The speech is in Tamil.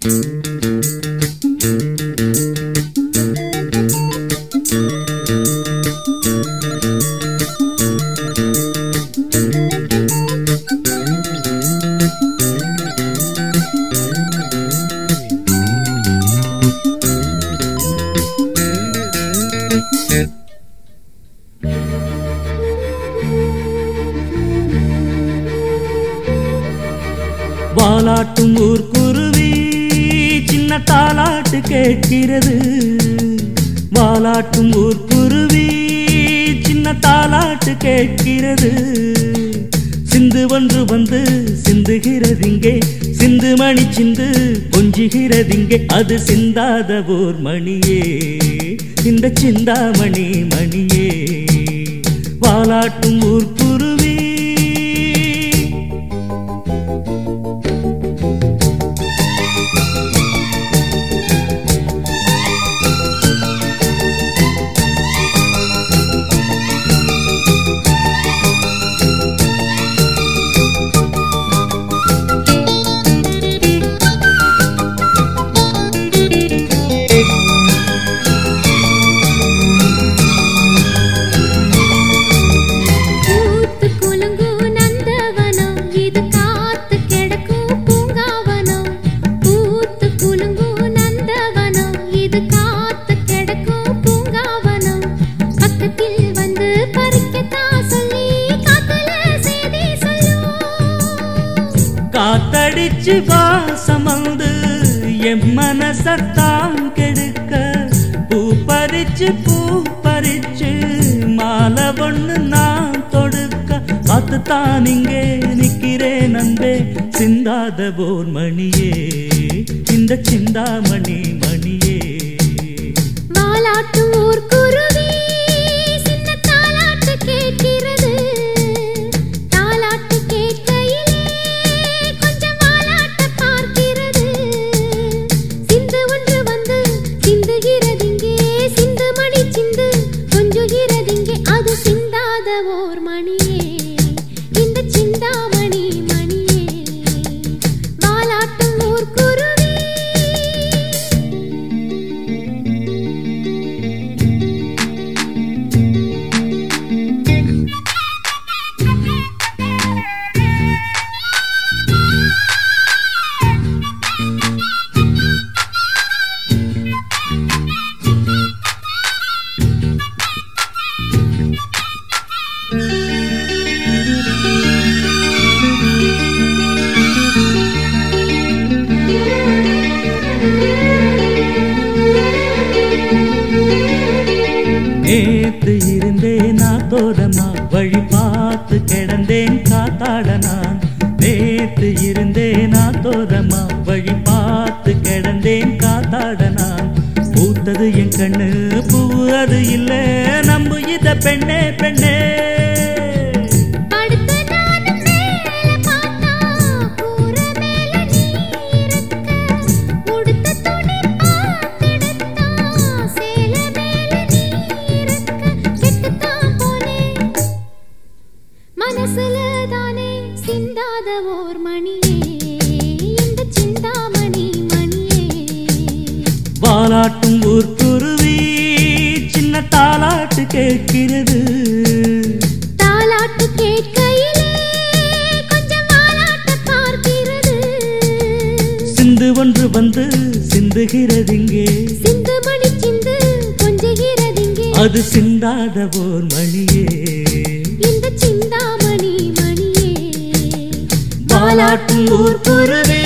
வாலாட்டும் ஊர் குருவி சின்ன தாலாட்டு கேட்கிறது வாலாட்டும் ஊர் குருவி சின்ன தாலாட்டு கேட்கிறது சிந்து ஒன்று வந்து சிந்துகிறதிங்கே சிந்து மணி சிந்து கொஞ்சுகிறதிங்கே அது சிந்தாத ஓர் மணியே இந்த சிந்தாமணி மணியே வாலாட்டும் ஊர் குருவி பூத்து குலுங்கும் நந்தவனம் இது காத்து கிடக்கும் பூங்காவனம் பூத்து குலுங்கும் நந்தவனம் இது காத்து கிடக்கும் பூங்காவனம் பக்கத்தில் வந்து பறிக்கத்தான் சொல்லி காத்துல செய்தி சொல்லும் காத்தடிச்சு வாசமந்து என் மனசத்தான் கெடுக்க பூ பறிச்சு பூ பறிச்சு மாலை ஒண்ணு நான் தொடுக்க காத்துத்தான் இங்கே நிக்கிறேன் அன்பே சிந்தாத போர் மணியே இந்த சிந்தாமணி மணியே வாலாட்டும் ஊர் குருவி சின்ன தாலாட்டு கேட்கிறது தாலாட்டு கேட்கையிலே கொஞ்சம் வாலாட்ட பார்க்கிறது சிந்து ஒன்று வந்து சிந்துகிறதிங்கே சிந்து மணி சிந்து கொஞ்சுகிறதிங்கே அது சிந்தாத ஓர் மணியே இந்த சிந்தாமணி மணியே வாலாட்டும் ஊர் குருவி நேத்து இருந்தேன் நாத்தோரமா வழி பார்த்து கிடந்தேன் காத்தாட நான் நேத்து இருந்தேன் நாத்தோரமா வழி பார்த்து கிடந்தேன் காத்தாட நான் பூத்தது என் கண்ணு பூ அது இல்ல நம்பு இத பெண்ணே பெண்ணே படுத்த நானும் மேல பார்த்தா கூர மேல நீ இருக்க உடுத்த துணி பார்த்தெடுத்தா சேல மேல நீ இருக்க கெட்டுத்தான் போனேன் மனசுல தானே சிந்தாத ஓர் மணியே இந்த சிந்தாமணி மணியே வாலாட்டும் ஊர் குருவி சின்ன தாலாட்டு கேட்கிறது தாலாட்டு கேட்கையிலே கொஞ்சம் வாலாட்ட பார்க்கிறது சிந்து ஒன்று வந்து சிந்துகிறதிங்கே சிந்து மணி சிந்து கொஞ்சுகிறதிங்கே அது சிந்தாத ஓர் மணியே இந்த சிந்தாமணி மணியே வாலாட்டும் ஊர் குருவி